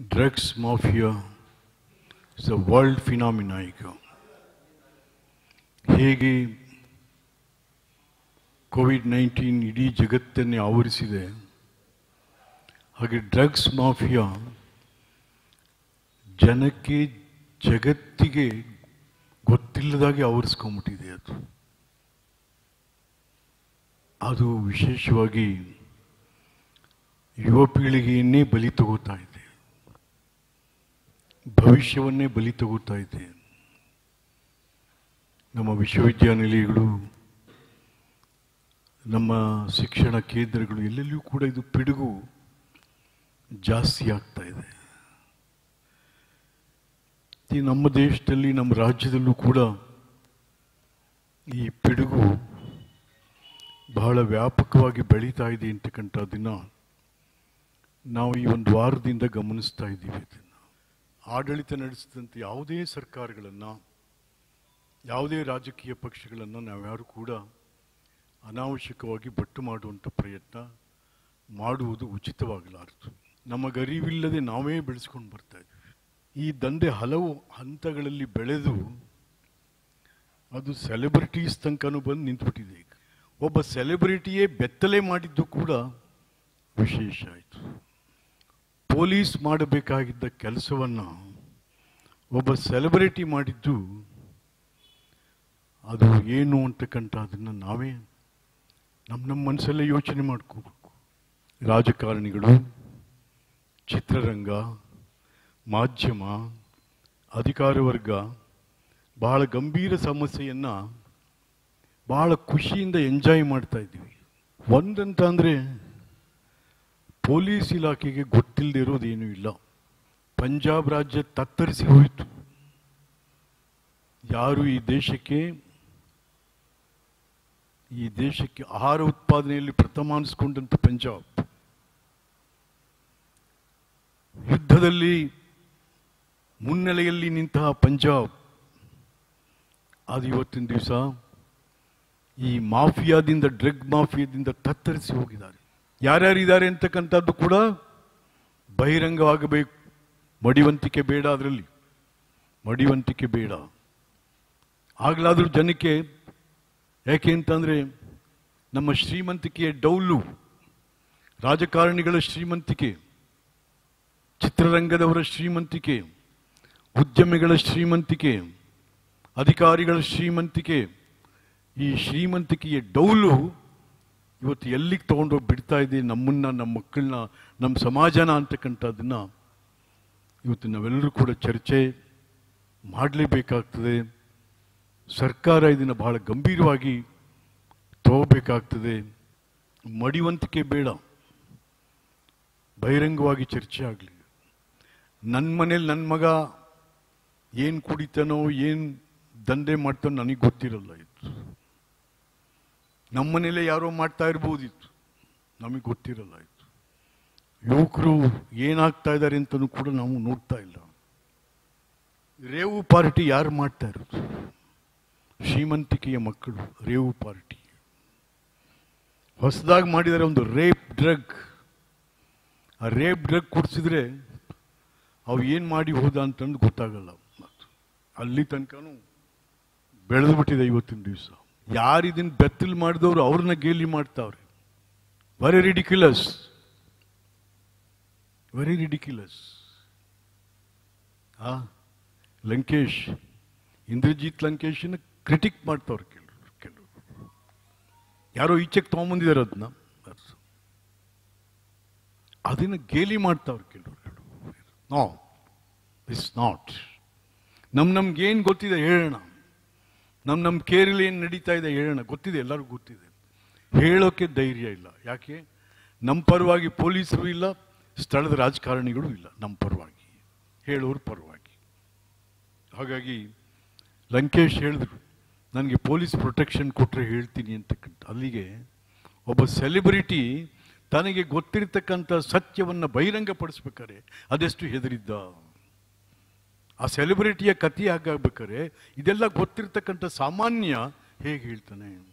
drugs mafia is a world phenomena ಈಗ ಹೇಗೆ Covid nineteen ಇಡೀ ಜಗತ್ತನ್ನೇ ಆವರಿಸಿದೆ ಹಾಗೆ ಡ್ರಗ್ಸ್ ಮಾಫಿಯಾ ಜನಕ್ಕೆ ಜಗತ್ತಿಗೆ ಗೊತ್ತಿಲ್ಲದಾಗೆ ಆವರಿಸ್ಕೊಂಡ್ಬಿಟ್ಟಿದೆ ಅದು ಅದು ವಿಶೇಷವಾಗಿ ಯುವ ಪೀಳಿಗೆಯನ್ನೇ ಬಲಿ ತಗೋತಾ ಇದೆ ಭವಿಷ್ಯವನ್ನೇ ಬಲಿ ತಗೋತಾ ಇದೆ ನಮ್ಮ ವಿಶ್ವವಿದ್ಯಾನಿಲಯಗಳು ನಮ್ಮ ಶಿಕ್ಷಣ ಕೇಂದ್ರಗಳು ಎಲ್ಲೆಲ್ಲಿಯೂ ಕೂಡ ಇದು ಪಿಡುಗು ಜಾಸ್ತಿ ಆಗ್ತಾ ಇದೆ ಈ ನಮ್ಮ ದೇಶದಲ್ಲಿ ನಮ್ಮ ರಾಜ್ಯದಲ್ಲೂ ಕೂಡ ಈ ಪಿಡುಗು ಬಹಳ ವ್ಯಾಪಕವಾಗಿ ಬೆಳೀತಾ ಇದೆ ಅಂತಕ್ಕಂಥದ್ದನ್ನ ನಾವು ಈ ಒಂದು ವಾರದಿಂದ ಗಮನಿಸ್ತಾ ಇದ್ದೀವಿ ಇದನ್ನು ಆಡಳಿತ ನಡೆಸಿದಂಥ ಯಾವುದೇ ಸರ್ಕಾರಗಳನ್ನು ಯಾವುದೇ ರಾಜಕೀಯ ಪಕ್ಷಗಳನ್ನು ನಾವ್ಯಾರು ಕೂಡ ಅನಾವಶ್ಯಕವಾಗಿ ಬಟ್ಟು ಮಾಡುವಂಥ ಪ್ರಯತ್ನ ಮಾಡುವುದು ಉಚಿತವಾಗಲಾರದು ನಮಗರಿವಿಲ್ಲದೆ ನಾವೇ ಬೆಳೆಸ್ಕೊಂಡು ಬರ್ತಾ ಇದ್ದೀವಿ ಈ ದಂಧೆ ಹಲವು ಹಂತಗಳಲ್ಲಿ ಬೆಳೆದು ಅದು ಸೆಲೆಬ್ರಿಟೀಸ್ ತನಕನೂ ಬಂದು ನಿಂತುಬಿಟ್ಟಿದೆ ಈಗ ಒಬ್ಬ ಸೆಲೆಬ್ರಿಟಿಯೇ ಬೆತ್ತಲೆ ಮಾಡಿದ್ದು ಕೂಡ ವಿಶೇಷ ಆಯಿತು ಪೊಲೀಸ್ ಮಾಡಬೇಕಾಗಿದ್ದ ಕೆಲಸವನ್ನು ಒಬ್ಬ ಸೆಲೆಬ್ರಿಟಿ ಮಾಡಿದ್ದು ಅದು ಏನು ಅಂತಕ್ಕಂಥ ಅದನ್ನು ನಾವೇ ನಮ್ಮ ನಮ್ಮ ಮನಸ್ಸಲ್ಲೇ ಯೋಚನೆ ಮಾಡ್ಕೋಬೇಕು ರಾಜಕಾರಣಿಗಳು ಚಿತ್ರರಂಗ ಮಾಧ್ಯಮ ಅಧಿಕಾರ ವರ್ಗ ಬಹಳ ಗಂಭೀರ ಸಮಸ್ಯೆಯನ್ನು ಬಹಳ ಖುಷಿಯಿಂದ ಎಂಜಾಯ್ ಮಾಡ್ತಾ ಇದ್ದೀವಿ ಒಂದಂತ ಅಂದರೆ ಪೊಲೀಸ್ ಇಲಾಖೆಗೆ ಗೊತ್ತಿಲ್ಲದೆ ಇರೋದೇನೂ ಇಲ್ಲ ಪಂಜಾಬ್ ರಾಜ್ಯ ತತ್ತರಿಸಿ ಹೋಯಿತು ಯಾರು ಈ ದೇಶಕ್ಕೆ ಈ ದೇಶಕ್ಕೆ ಆಹಾರ ಉತ್ಪಾದನೆಯಲ್ಲಿ ಪ್ರಥಮ ಅನಿಸ್ಕೊಂಡಂತ ಪಂಜಾಬ್ ಯುದ್ಧದಲ್ಲಿ ಮುನ್ನೆಲೆಯಲ್ಲಿ ನಿಂತಹ ಪಂಜಾಬ್ ಅದು ಇವತ್ತಿನ ದಿವಸ ಈ ಮಾಫಿಯಾದಿಂದ ಡ್ರಗ್ ಮಾಫಿಯಾದಿಂದ ತತ್ತರಿಸಿ ಹೋಗಿದ್ದಾರೆ ಯಾರ್ಯಾರಿದ್ದಾರೆ ಅಂತಕ್ಕಂಥದ್ದು ಕೂಡ ಬಹಿರಂಗವಾಗಬೇಕು ಮಡಿವಂತಿಕೆ ಬೇಡ ಅದರಲ್ಲಿ ಮಡಿವಂತಿಕೆ ಬೇಡ ಆಗಲಾದರೂ ಜನಕ್ಕೆ ಯಾಕೆ ಅಂತಂದರೆ ನಮ್ಮ ಶ್ರೀಮಂತಿಕೆಯ ಡೌಲು ರಾಜಕಾರಣಿಗಳ ಶ್ರೀಮಂತಿಕೆ ಚಿತ್ರರಂಗದವರ ಶ್ರೀಮಂತಿಕೆ ಉದ್ಯಮಿಗಳ ಶ್ರೀಮಂತಿಕೆ ಅಧಿಕಾರಿಗಳ ಶ್ರೀಮಂತಿಕೆ ಈ ಶ್ರೀಮಂತಿಕೆಯ ಡೌಲು ಇವತ್ತು ಎಲ್ಲಿಗೆ ತೊಗೊಂಡೋಗಿ ಬಿಡ್ತಾ ಇದೆ ನಮ್ಮನ್ನ ನಮ್ಮ ಮಕ್ಕಳನ್ನ ನಮ್ಮ ಸಮಾಜನ ಅಂತಕ್ಕಂಥದ್ದನ್ನ ಇವತ್ತು ನಾವೆಲ್ಲರೂ ಕೂಡ ಚರ್ಚೆ ಮಾಡಲೇಬೇಕಾಗ್ತದೆ ಸರ್ಕಾರ ಇದನ್ನು ಬಹಳ ಗಂಭೀರವಾಗಿ ತಗೋಬೇಕಾಗ್ತದೆ ಮಡಿವಂತಿಕೆ ಬೇಡ ಬಹಿರಂಗವಾಗಿ ಚರ್ಚೆ ಆಗಲಿ ನನ್ನ ಮನೇಲಿ ನನ್ನ ಮಗ ಏನು ಕುಡಿತಾನೋ ಏನು ದಂಧೆ ಮಾಡ್ತಾನೋ ನನಗೆ ಗೊತ್ತಿರಲ್ಲ ಇತ್ತು ನಮ್ಮ ಮನೇಲೆ ಯಾರೋ ಮಾಡ್ತಾ ಇರ್ಬೋದಿತ್ತು ನಮಗೆ ಗೊತ್ತಿರಲ್ಲ ಇತ್ತು ಯುವಕರು ಏನಾಗ್ತಾ ಇದ್ದಾರೆ ಅಂತಲೂ ಕೂಡ ನಾವು ನೋಡ್ತಾ ಇಲ್ಲ ರೇವು ಪಾರ್ಟಿ ಯಾರು ಮಾಡ್ತಾ ಇರೋದು ಶ್ರೀಮಂತಿಕೆಯ ಮಕ್ಕಳು ರೇವು ಪಾರ್ಟಿ ಹೊಸದಾಗಿ ಮಾಡಿದರೆ ಒಂದು ರೇಪ್ ಡ್ರಗ್ ಆ ರೇಪ್ ಡ್ರಗ್ ಕೊಡಿಸಿದ್ರೆ ಅವು ಏನು ಮಾಡಿ ಹೋದ ಅಂತಂದು ಗೊತ್ತಾಗಲ್ಲ ಅಲ್ಲಿ ತನಕನೂ ಬೆಳೆದು ಬಿಟ್ಟಿದೆ ಇವತ್ತಿನ ದಿವಸ ಯಾರು ಇದನ್ನ ಬೆತ್ತಲ್ ಮಾಡಿದವರು ಅವ್ರನ್ನ ಗೇಲಿ ಮಾಡ್ತಾವ್ರೆ ವೆರಿ ರಿಡಿಕ್ಯುಲಸ್ ವೆರಿ ರಿಡಿಕ್ಯುಲಸ್ ಆ ಲಂಕೇಶ್ ಇಂದ್ರಜಿತ್ ಲಂಕೇಶನ ಕ್ರಿಟಿಕ್ ಮಾಡ್ತಾವ್ರೆ ಕೆಲವರು ಕೆಲವರು ಯಾರೋ ಈಚೆಗೆ ತೊಗೊಂಬಂದಿದ್ದಾರೆ ಅದನ್ನ ಅದನ್ನ ಗೇಲಿ ಮಾಡ್ತಾವ್ರೆ ಕೆಲವರು ನೋ ಇಟ್ಸ್ ನಾಟ್ ನಮ್ ನಮ್ಗೇನು ಗೊತ್ತಿದೆ ಹೇಳೋಣ ನಮ್ಮ ನಮ್ಮ ಕೇರಲ್ಲಿ ಏನು ನಡೀತಾ ಇದೆ ಹೇಳೋಣ ಗೊತ್ತಿದೆ ಎಲ್ಲರಿಗೂ ಗೊತ್ತಿದೆ ಹೇಳೋಕೆ ಧೈರ್ಯ ಇಲ್ಲ ಯಾಕೆ ನಮ್ಮ ಪರವಾಗಿ ಪೊಲೀಸರು ಇಲ್ಲ ಸ್ಥಳದ ರಾಜಕಾರಣಿಗಳು ಇಲ್ಲ ನಮ್ಮ ಪರವಾಗಿ ಹೇಳೋರು ಪರವಾಗಿ ಹಾಗಾಗಿ ಲಂಕೇಶ್ ಹೇಳಿದ್ರು ನನಗೆ ಪೊಲೀಸ್ ಪ್ರೊಟೆಕ್ಷನ್ ಕೊಟ್ಟರೆ ಹೇಳ್ತೀನಿ ಅಂತಕ್ಕಂಥ ಅಲ್ಲಿಗೆ ಒಬ್ಬ ಸೆಲೆಬ್ರಿಟಿ ತನಗೆ ಗೊತ್ತಿರತಕ್ಕಂಥ ಸತ್ಯವನ್ನು ಬಹಿರಂಗಪಡಿಸ್ಬೇಕಾರೆ ಅದೆಷ್ಟು ಹೆದರಿದ್ದ ಆ ಸೆಲೆಬ್ರಿಟಿಯ ಕಥೆ ಆಗಾಗ್ಬೇಕಾದ್ರೆ ಇದೆಲ್ಲ ಗೊತ್ತಿರ್ತಕ್ಕಂಥ ಸಾಮಾನ್ಯ ಹೇಗೆ ಹೇಳ್ತಾನೆ